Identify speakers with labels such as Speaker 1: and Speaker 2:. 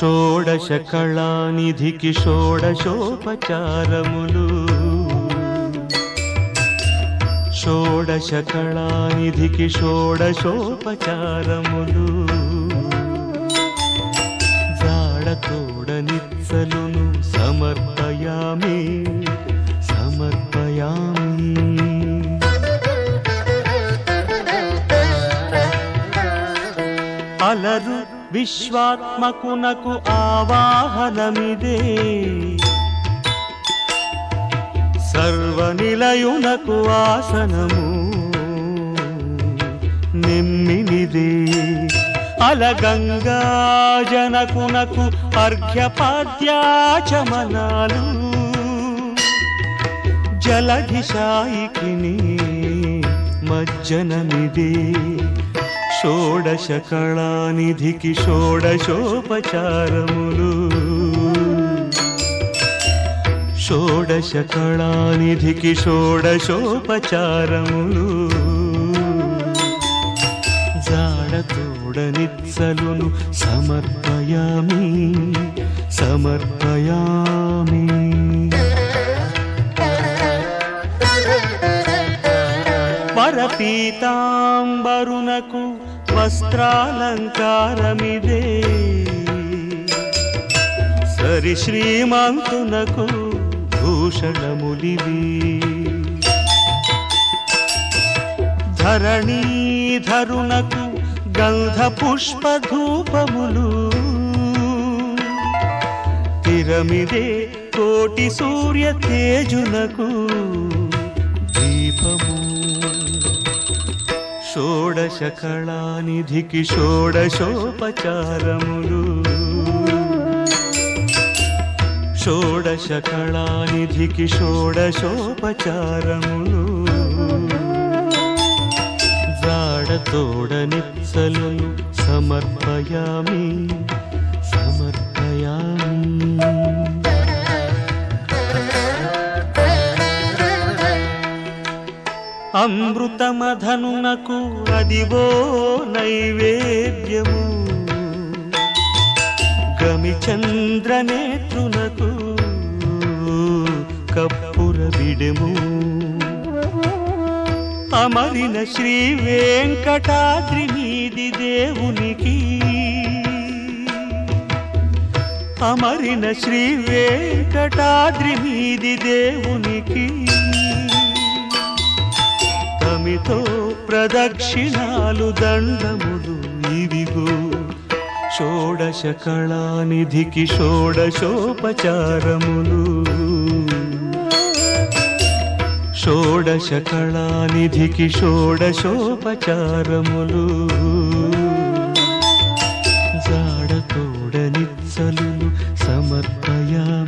Speaker 1: షోడశ కళానిధికి షోడశోపచారములు షోడశ కళానిధికి షోడశోపచారములు జాడతోడ నిత్సలును సమర్పయామి సమర్పయామి అలరు విశ్వాత్మకునకు ఆవాహనమిదే సర్వనిలయునకు ఆసనము నిమ్మినిదే అలగంగా జనకునకు అర్ఘ్యపాద్యాచమనాలు జలధిశాయికిని మజ్జనమిదే షోడశ కళానిధికి షోడశోపచారములు షోడశ కళానిధికి షోడశోపచారములు జాడతోడ నిత్సలును సమర్పయామి సమర్పయామి వరపీతాంబరునకు వస్త్రాలంకారమిదే సరి శ్రీమంతునకు భూషణములివి ధరణీధరునకు గంధ పుష్ప ధూపములు తిరమిదే కోటి సూర్య తేజునకు దీపము షోడశ కళానిధికి షోడశోపచారములు షోడశ కళానిధికి షోడశోపచారములు జాడతోడ నిత్సలును సమర్పయామి సమర్పయామి అమృతమధనునకు అదివో నైవేద్యము గమిచంద్రనేత్రునకు కప్పుర బిడెము అమరిన శ్రీ వెంకటాద్రి మీది దేవునికి అమరిన శ్రీ వెంకటాద్రి మీది దేవునికి తమితో ప్రదక్షిణాలు దండములు ఇవిగో షోడశ కళానిధికి షోడశోపచారములు షోడశ కళానిధికి షోడశోపచారములు జాడతోడ నిత్సలు సమర్పయా